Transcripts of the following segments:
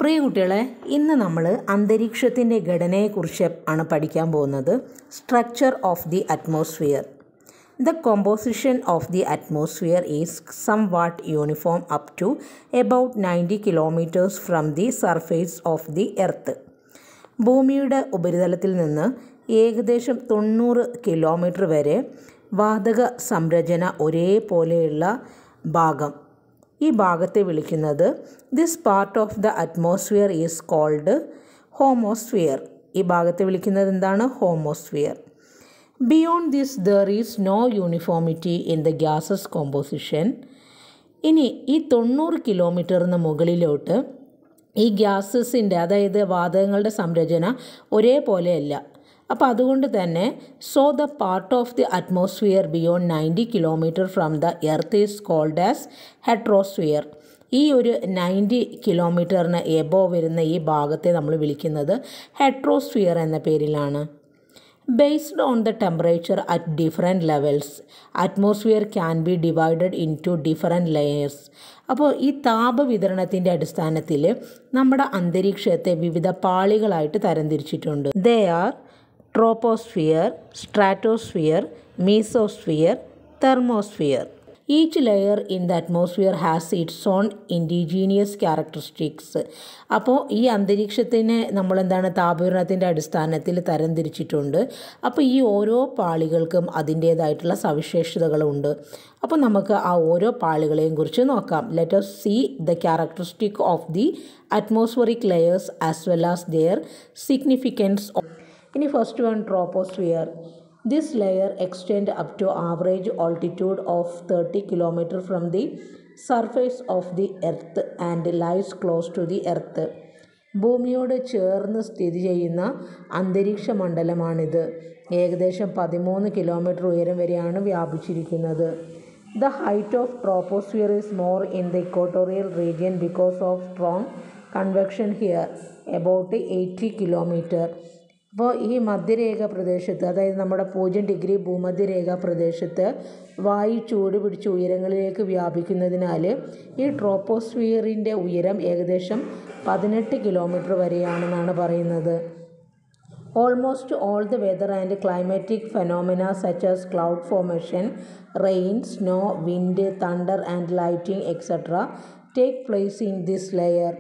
പ്രിയ കുട്ടികളെ ഇന്ന് നമ്മൾ അന്തരീക്ഷത്തിൻ്റെ ഘടനയെക്കുറിച്ച് ആണ് പഠിക്കാൻ പോകുന്നത് structure of the atmosphere the composition of the atmosphere is somewhat uniform up to about ninety kilometres from the surface of the earth ഭൂമിയുടെ ഉപരിതലത്തിൽ നിന്ന് ഏകദേശം തൊണ്ണൂറ് കിലോമീറ്റർ വരെ വാതക സംരചന ഒരേപോലെയുള്ള ഭാഗം ഈ ഭാഗത്തെ വിളിക്കുന്നത് this part of the atmosphere is called homosphere ഈ ഭാഗത്തെ വിളിക്കുന്നത് എന്താണ് homosphere beyond this there is no uniformity in the gases composition ഇനി ഈ തൊണ്ണൂറ് കിലോമീറ്ററിന് മുകളിലോട്ട് ഈ ഗ്യാസസിൻ്റെ അതായത് വാതകങ്ങളുടെ സംരചന ഒരേപോലെയല്ല അപ്പോൾ അതുകൊണ്ട് തന്നെ so the part of the atmosphere beyond ninety kilometre from the earth is called as heterosphere ഈ ഒരു നയൻറ്റി കിലോമീറ്ററിന് എബോ വരുന്ന ഈ ഭാഗത്തെ നമ്മൾ വിളിക്കുന്നത് ഹെട്രോസ്ഫിയർ എന്ന പേരിലാണ് based on the temperature at different levels atmosphere can be divided into different layers അപ്പോൾ ഈ താപവിതരണത്തിൻ്റെ അടിസ്ഥാനത്തിൽ നമ്മുടെ അന്തരീക്ഷത്തെ വിവിധ പാളികളായിട്ട് തരംതിരിച്ചിട്ടുണ്ട് they are troposphere stratosphere mesosphere thermosphere each layer in the atmosphere has its own indigenous characteristics അപ്പോൾ ഈ അന്തരീക്ഷത്തിനെ നമ്മളെന്താണ് താപീകരണത്തിൻ്റെ അടിസ്ഥാനത്തിൽ തരംതിരിച്ചിട്ടുണ്ട് അപ്പോൾ ഈ ഓരോ പാളികൾക്കും അതിൻ്റേതായിട്ടുള്ള സവിശേഷതകളുണ്ട് അപ്പോൾ നമുക്ക് ആ ഓരോ പാളികളെയും കുറിച്ച് നോക്കാം let us see the characteristic of the atmospheric layers as well as their significance ഇനി first one troposphere This layer extend up to average altitude of 30 km from the surface of the earth and lies close to the earth. ഭൂമിയോട് ചേർന്ന് സ്ഥിതി ചെയ്യുന്ന അന്തരീക്ഷ മണ്ഡലമാണിത് ഏകദേശം പതിമൂന്ന് kilometre ഉയരം വരെയാണ് വ്യാപിച്ചിരിക്കുന്നത് the height of troposphere is more in the equatorial region because of strong convection here about eighty kilometre അപ്പോൾ ഈ മധ്യരേഖ പ്രദേശത്ത് അതായത് നമ്മുടെ പൂജ്യം ഡിഗ്രി ഭൂമധ്യരേഖ പ്രദേശത്ത് വായു ചൂട് പിടിച്ച് ഉയരങ്ങളിലേക്ക് വ്യാപിക്കുന്നതിനാൽ ഈ ട്രോപ്പോസ്ഫിയറിൻ്റെ ഉയരം ഏകദേശം പതിനെട്ട് കിലോമീറ്റർ വരെയാണെന്നാണ് പറയുന്നത് almost all the weather and climatic phenomena such as cloud formation rain snow wind thunder and lighting etcetera take place in this layer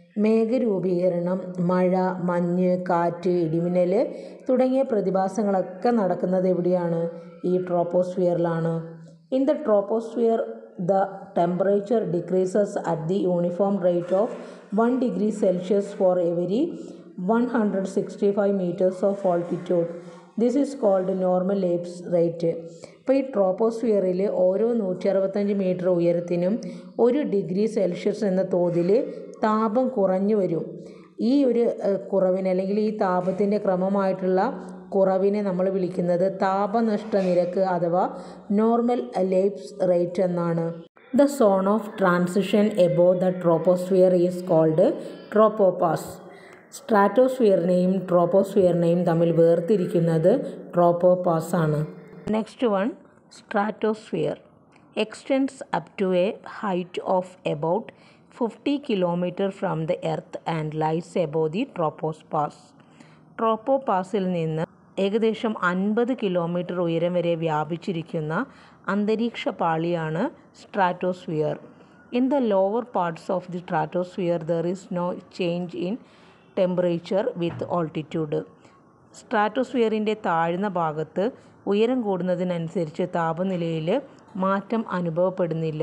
മേഘരൂപീകരണം മഴ മഞ്ഞ് കാറ്റ് ഇടിമിന്നൽ തുടങ്ങിയ പ്രതിഭാസങ്ങളൊക്കെ നടക്കുന്നത് എവിടെയാണ് ഈ ട്രോപ്പോസ്ഫിയറിലാണ് in the troposphere the temperature decreases at the uniform rate of one degree Celsius for every one hundred sixty five metres of altitude this is called normal lapse rate ഇപ്പോൾ ഈ ട്രോപ്പോസ്ഫിയറിൽ ഓരോ നൂറ്റി അറുപത്തഞ്ച് മീറ്റർ ഉയരത്തിനും ഒരു ഡിഗ്രി സെൽഷ്യസ് എന്ന തോതിൽ താപം കുറഞ്ഞു വരും ഈ ഒരു കുറവിന് അല്ലെങ്കിൽ ഈ താപത്തിൻ്റെ ക്രമമായിട്ടുള്ള കുറവിനെ നമ്മൾ വിളിക്കുന്നത് താപനഷ്ട നിരക്ക് അഥവാ നോർമൽ ലേപ്സ് റേറ്റ് എന്നാണ് the zone of transition above the troposphere is called tropopause സ്ട്രാറ്റോസ്ഫിയറിനെയും ട്രോപ്പോസ്ഫിയറിനെയും തമ്മിൽ വേർതിരിക്കുന്നത് ട്രോപ്പോപാസ് ആണ് next one stratosphere extends up to a height of about fifty kilometre from the earth and lies above the tropopause ട്രോപ്പോപാസിൽ നിന്ന് ഏകദേശം അൻപത് കിലോമീറ്റർ ഉയരം വരെ വ്യാപിച്ചിരിക്കുന്ന അന്തരീക്ഷ പാളിയാണ് stratosphere in the lower parts of the stratosphere there is no change in temperature with altitude സ്ട്രാറ്റോസ്ഫിയറിൻ്റെ താഴ്ന്ന ഭാഗത്ത് ഉയരം കൂടുന്നതിനനുസരിച്ച് താപനിലയിൽ മാറ്റം അനുഭവപ്പെടുന്നില്ല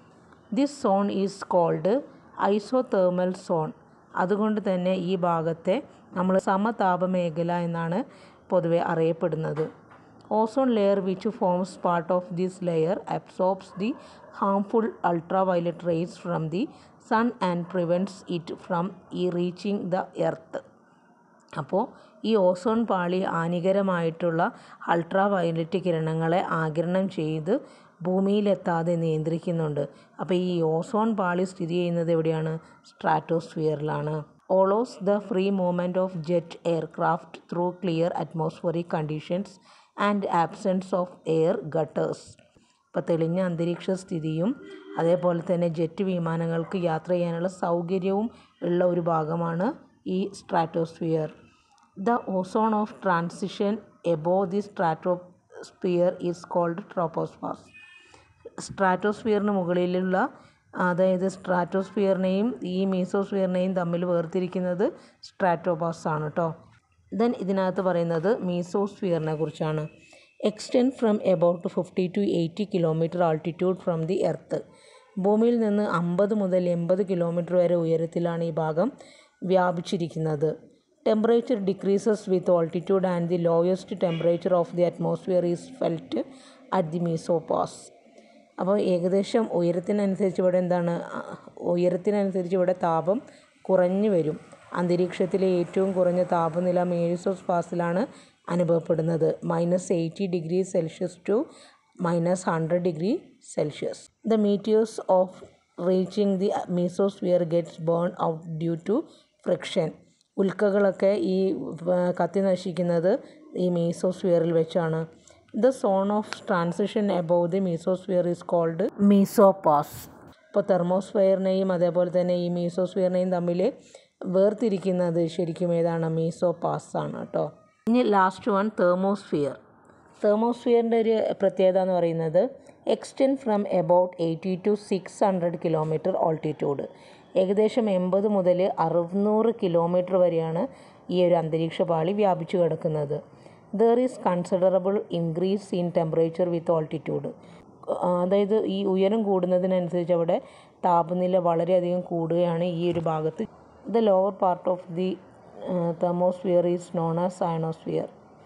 this zone is called isothermal zone അതുകൊണ്ട് തന്നെ ഈ ഭാഗത്തെ നമ്മൾ സമതാപ മേഖല എന്നാണ് പൊതുവെ അറിയപ്പെടുന്നത് ozone layer which forms part of this layer absorbs the harmful ultraviolet rays from the sun and prevents it from ഈ റീച്ചിങ് ദ എർത്ത് അപ്പോൾ ഈ ഓസോൺ പാളി ഹാനികരമായിട്ടുള്ള അൾട്രാ വയലറ്റ് കിരണങ്ങളെ ആഗിരണം ചെയ്ത് ഭൂമിയിലെത്താതെ നിയന്ത്രിക്കുന്നുണ്ട് അപ്പോൾ ഈ ഓസോൺ പാളി സ്ഥിതി ചെയ്യുന്നത് എവിടെയാണ് സ്ട്രാറ്റോസ്ഫിയറിലാണ് allows the free movement of jet aircraft through clear atmospheric conditions and absence of air gutters ഇപ്പോൾ തെളിഞ്ഞ അന്തരീക്ഷ സ്ഥിതിയും അതേപോലെ തന്നെ ജെറ്റ് വിമാനങ്ങൾക്ക് യാത്ര ചെയ്യാനുള്ള സൗകര്യവും ഉള്ള ഒരു ഭാഗമാണ് ഈ stratosphere the zone of transition above the stratosphere is called tropopause സ്ട്രാറ്റോസ്ഫിയറിന് മുകളിലുള്ള അതായത് സ്ട്രാറ്റോസ്ഫിയറിനെയും ഈ മീസോസ്ഫിയറിനെയും തമ്മിൽ വേർതിരിക്കുന്നത് സ്ട്രാറ്റോപാസ് ആണ് കേട്ടോ ദെൻ ഇതിനകത്ത് പറയുന്നത് മീസോസ്ഫിയറിനെ കുറിച്ചാണ് extend from about fifty to eighty kilometre altitude from the earth ഭൂമിയിൽ നിന്ന് അമ്പത് മുതൽ എൺപത് കിലോമീറ്റർ വരെ ഉയരത്തിലാണ് ഈ ഭാഗം വ്യാപിച്ചിരിക്കുന്നത് temperature decreases with altitude and the lowest temperature of the atmosphere is felt at the mesopause അപ്പോൾ ഏകദേശം ഉയരത്തിനനുസരിച്ച് ഇവിടെ എന്താണ് ഉയരത്തിനനുസരിച്ച് ഇവിടെ താപം കുറഞ്ഞു വരും അന്തരീക്ഷത്തിലെ ഏറ്റവും കുറഞ്ഞ താപനില മേരിസോസ് പാസിലാണ് അനുഭവപ്പെടുന്നത് minus eighty degree Celsius to minus hundred degree Celsius the meteors of reaching the mesosphere gets burn out due to friction ഉൽക്കകളൊക്കെ ഈ കത്തി നശിക്കുന്നത് ഈ മീസോസ്ഫിയറിൽ വെച്ചാണ് the zone of transition above the mesosphere is called mesopause ഇപ്പോൾ തെർമോസ്ഫിയറിനെയും അതേപോലെ തന്നെ ഈ മീസോസ്ഫിയറിനെയും തമ്മിൽ വേർതിരിക്കുന്നത് ശരിക്കും ഏതാണ് മീസോപാസ് ആണ് കേട്ടോ ഇനി ലാസ്റ്റ് വൺ തെർമോസ്ഫിയർ തെർമോസ്ഫിയറിൻ്റെ ഒരു പ്രത്യേകത എന്ന് പറയുന്നത് extend from about eighty to six hundred kilometre altitude ഏകദേശം എൺപത് മുതൽ അറുന്നൂറ് കിലോമീറ്റർ വരെയാണ് ഈ ഒരു അന്തരീക്ഷ പാളി വ്യാപിച്ചു കിടക്കുന്നത് there is considerable increase in temperature with altitude അതായത് ഈ ഉയരം കൂടുന്നതിനനുസരിച്ച് അവിടെ താപനില വളരെയധികം കൂടുകയാണ് ഈ ഒരു ഭാഗത്ത് the lower part of the thermosphere is known as ionosphere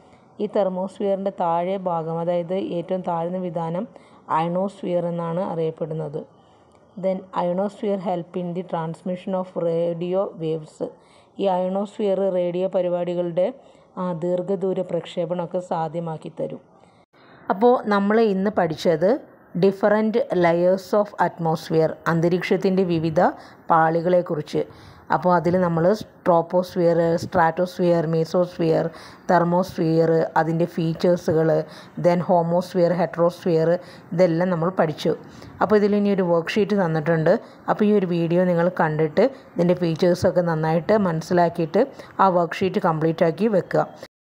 ഈ തെർമോസ്ഫിയറിൻ്റെ താഴെ ഭാഗം അതായത് ഏറ്റവും താഴ്ന്ന വിധാനം അയണോസ്ഫിയർ എന്നാണ് അറിയപ്പെടുന്നത് then ionosphere help in the transmission of radio waves ഈ അയണോസ്ഫിയർ റേഡിയോ പരിപാടികളുടെ ദീർഘദൂര പ്രക്ഷേപണമൊക്കെ സാധ്യമാക്കി തരും അപ്പോൾ നമ്മൾ ഇന്ന് പഠിച്ചത് ഡിഫറൻറ്റ് ലെയേഴ്സ് ഓഫ് അറ്റ്മോസ്ഫിയർ അന്തരീക്ഷത്തിൻ്റെ വിവിധ പാളികളെക്കുറിച്ച് അപ്പോൾ അതിൽ നമ്മൾ ട്രോപ്പോസ്ഫിയർ സ്ട്രാറ്റോസ്ഫിയർ മീസോസ്ഫിയർ തെർമോസ്ഫിയർ അതിൻ്റെ ഫീച്ചേഴ്സുകൾ ദെൻ ഹോമോസ്ഫിയർ ഹെട്രോസ്ഫിയർ ഇതെല്ലാം നമ്മൾ പഠിച്ചു അപ്പോൾ ഇതിൽ ഇനി ഒരു വർക്ക്ഷീറ്റ് തന്നിട്ടുണ്ട് അപ്പോൾ ഈ ഒരു വീഡിയോ നിങ്ങൾ കണ്ടിട്ട് ഇതിൻ്റെ ഫീച്ചേഴ്സൊക്കെ നന്നായിട്ട് മനസ്സിലാക്കിയിട്ട് ആ വർക്ക്ഷീറ്റ് കംപ്ലീറ്റ് ആക്കി വെക്കുക